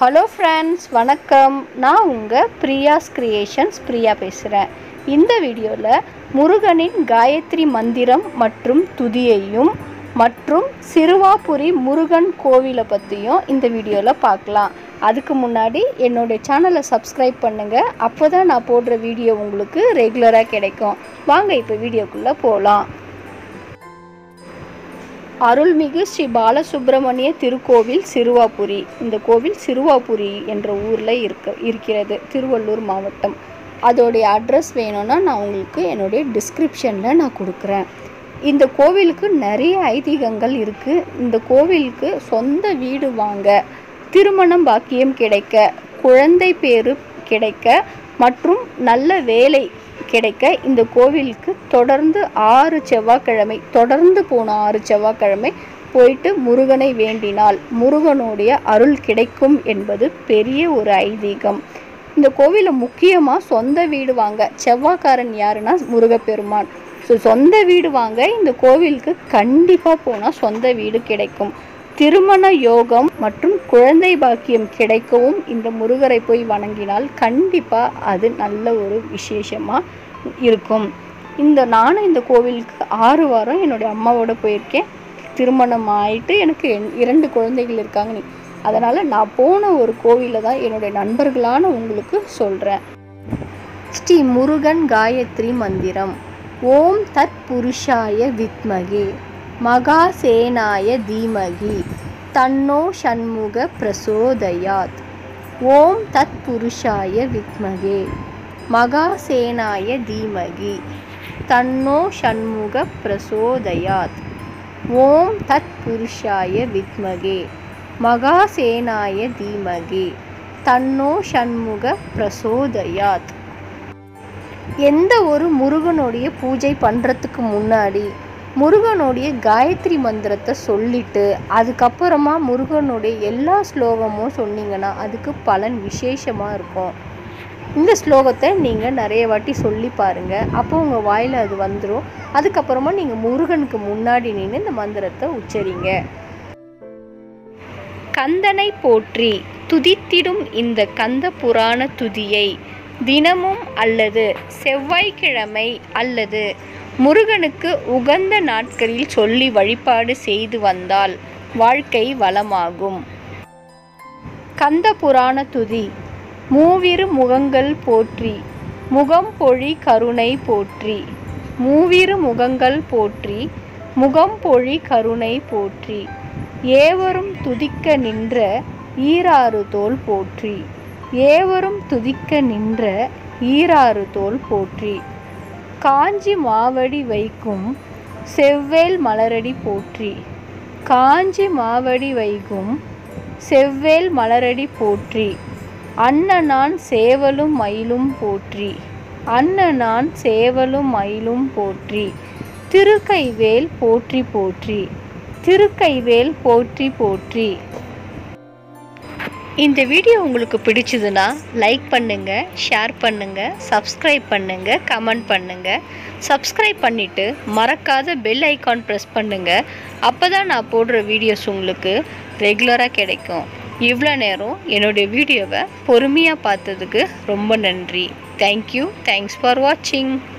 hello friends வணக்கம் நான் உங்கள் பிரியாஸ் கிரியேஷன்ஸ் பிரியா பேசுகிறேன் இந்த வீடியோவில் முருகனின் காயத்ரி மந்திரம் மற்றும் துதியையும் மற்றும் சிறுவாபுரி முருகன் கோவிலை பற்றியும் இந்த வீடியோவில் பார்க்கலாம் அதுக்கு முன்னாடி என்னுடைய சேனலை சப்ஸ்கிரைப் பண்ணுங்கள் அப்போ தான் நான் போடுற வீடியோ உங்களுக்கு ரெகுலராக கிடைக்கும் வாங்க இப்போ வீடியோக்குள்ளே போகலாம் அருள்மிகு ஸ்ரீ பாலசுப்பிரமணிய திருக்கோவில் சிறுவாபுரி இந்த கோவில் சிறுவாபுரி என்ற ஊரில் இருக்க இருக்கிறது திருவள்ளூர் மாவட்டம் அதோடைய அட்ரஸ் வேணும்னா நான் உங்களுக்கு என்னுடைய டிஸ்கிரிப்ஷனில் நான் கொடுக்குறேன் இந்த கோவிலுக்கு நிறைய ஐதீகங்கள் இருக்குது இந்த கோவிலுக்கு சொந்த வீடு வாங்க திருமணம் பாக்கியம் கிடைக்க குழந்தை பேரு கிடைக்க மற்றும் நல்ல வேலை கிடைக்க இந்த கோவிலுக்கு தொடர்ந்து ஆறு செவ்வாய்க்கிழமை தொடர்ந்து போன ஆறு செவ்வாய்க்கிழமை போயிட்டு முருகனை வேண்டினால் முருகனுடைய அருள் கிடைக்கும் என்பது பெரிய ஒரு ஐதீகம் இந்த கோவிலில் முக்கியமாக சொந்த வீடு வாங்க செவ்வாய்க்காரன் யாருன்னா முருகப்பெருமான் ஸோ சொந்த வீடு வாங்க இந்த கோவிலுக்கு கண்டிப்பாக போனால் சொந்த வீடு கிடைக்கும் திருமண யோகம் மற்றும் குழந்தை பாக்கியம் கிடைக்கவும் இந்த முருகரை போய் வணங்கினால் கண்டிப்பாக அது நல்ல ஒரு விசேஷமாக இருக்கும் இந்த நானும் இந்த கோவிலுக்கு ஆறு வாரம் என்னுடைய அம்மாவோட போயிருக்கேன் திருமணம் ஆயிட்டு எனக்கு என்- இரண்டு குழந்தைகள் இருக்காங்க நீ அதனால் நான் போன ஒரு கோவிலில் தான் என்னுடைய நண்பர்களான உங்களுக்கு சொல்கிறேன் ஸ்ரீ முருகன் காயத்ரி மந்திரம் ஓம் தத் புருஷாய வித்மகே மகாசேனாய தீமகி தன்னோ ஷண்முக பிரசோதயாத் ஓம் தத் புருஷாய வித்மகே மகாசேனாய தீமகி தன்னோ ஷண்முக பிரசோதயாத் ஓம் தத் புருஷாய வித்மகே மகாசேனாய தீமகி தன்னோ ஷண்முக பிரசோதயாத் எந்த ஒரு முருகனுடைய பூஜை பண்ணுறதுக்கு முன்னாடி முருகனுடைய காயத்ரி மந்திரத்தை சொல்லிட்டு அதுக்கப்புறமா முருகனுடைய எல்லா ஸ்லோகமும் சொன்னீங்கன்னா அதுக்கு பலன் விசேஷமாக இருக்கும் இந்த ஸ்லோகத்தை நீங்கள் நிறைய வாட்டி சொல்லி பாருங்கள் அப்போ உங்கள் வாயில் அது வந்துடும் அதுக்கப்புறமா நீங்கள் முருகனுக்கு முன்னாடி நின்று இந்த மந்திரத்தை உச்சரிங்க கந்தனை போற்றி துதித்திடும் இந்த கந்த புராண துதியை தினமும் அல்லது செவ்வாய்க்கிழமை அல்லது முருகனுக்கு உகந்த நாட்களில் சொல்லி வழிபாடு செய்து வந்தால் வாழ்க்கை வளமாகும் கந்த புராண துதி மூவிரு முகங்கள் போற்றி முகம் பொழி கருணை போற்றி மூவிரு முகங்கள் போற்றி முகம் பொழி கருணை போற்றி ஏவரும் துதிக்க நின்ற ஈராறு தோல் போற்றி ஏவரும் துதிக்க நின்ற ஈராறு தோல் போற்றி காஞ்சி மாவடி வைக்கும் செவ்வேல் மலரடி போற்றி காஞ்சி மாவடி வைகும் செவ்வேல் மலரடி போற்றி அன்னனான் சேவலும் மயிலும் போற்றி அன்னனான் சேவலும் மயிலும் போற்றி திருக்கைவேல் போற்றி போற்றி திருக்கைவேல் போற்றி போற்றி இந்த வீடியோ உங்களுக்கு பிடிச்சதுன்னா லைக் பண்ணுங்க ஷேர் பண்ணுங்க சப்ஸ்கிரைப் பண்ணுங்க கமெண்ட் பண்ணுங்க சப்ஸ்கிரைப் பண்ணிட்டு மறக்காத பெல் ஐகான் ப்ரெஸ் பண்ணுங்க அப்பதான் நான் போடுற வீடியோஸ் உங்களுக்கு ரெகுலராக கிடைக்கும் இவ்வளோ நேரம் என்னுடைய வீடியோவை பொறுமையாக பார்த்ததுக்கு ரொம்ப நன்றி தேங்க்யூ தேங்க்ஸ் ஃபார் வாட்சிங்